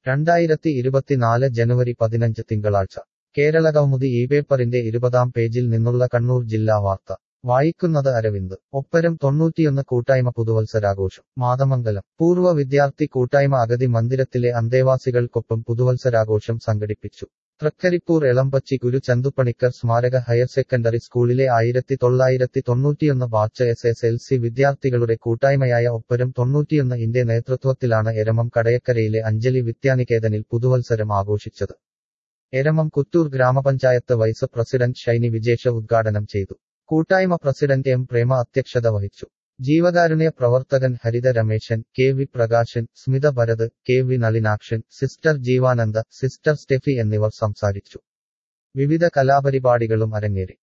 രണ്ടായിരത്തി ഇരുപത്തിനാല് ജനുവരി പതിനഞ്ച് തിങ്കളാഴ്ച കേരളകൗമുദി ഈ പേപ്പറിന്റെ ഇരുപതാം പേജിൽ നിന്നുള്ള കണ്ണൂർ ജില്ലാ വാർത്ത വായിക്കുന്നത് അരവിന്ദ് ഒപ്പരം തൊണ്ണൂറ്റിയൊന്ന് കൂട്ടായ്മ പുതുവത്സരാഘോഷം മാതമംഗലം പൂർവ്വ വിദ്യാർത്ഥി കൂട്ടായ്മ അഗതി മന്ദിരത്തിലെ അന്തേവാസികൾക്കൊപ്പം പുതുവത്സരാഘോഷം സംഘടിപ്പിച്ചു തൃക്കരിപ്പൂർ എളമ്പച്ചി ഗുരു ചന്തുപ്പണിക്കർ സ്മാരക ഹയർ സെക്കൻഡറി സ്കൂളിലെ ആയിരത്തി തൊള്ളായിരത്തി തൊണ്ണൂറ്റിയൊന്ന് batch S S L C വിദ്യാർത്ഥികളുടെ കൂട്ടായ്മയായ ഒപ്പരം തൊണ്ണൂറ്റിയൊന്ന് ഇന്റെ നേതൃത്വത്തിലാണ് എരമം കടയക്കരയിലെ അഞ്ജലി വിദ്യാനികേതനിൽ പുതുവത്സരം ആഘോഷിച്ചത് എരമം കുത്തൂർ ഗ്രാമപഞ്ചായത്ത് വൈസ് പ്രസിഡന്റ് ഷൈനി വിജേഷ ഉദ്ഘാടനം ചെയ്തു കൂട്ടായ്മ പ്രസിഡന്റ് എം പ്രേമ അധ്യക്ഷത വഹിച്ചു ജീവകാരുണ്യ പ്രവർത്തകൻ Haritha Rameshan K V Prakashan Smitha Bharath K V Nalinakshan sister Jeevananda sister Steffi എന്നിവർ സംസാരിച്ചു വിവിധ കലാപരിപാടികളും അരങ്ങേറി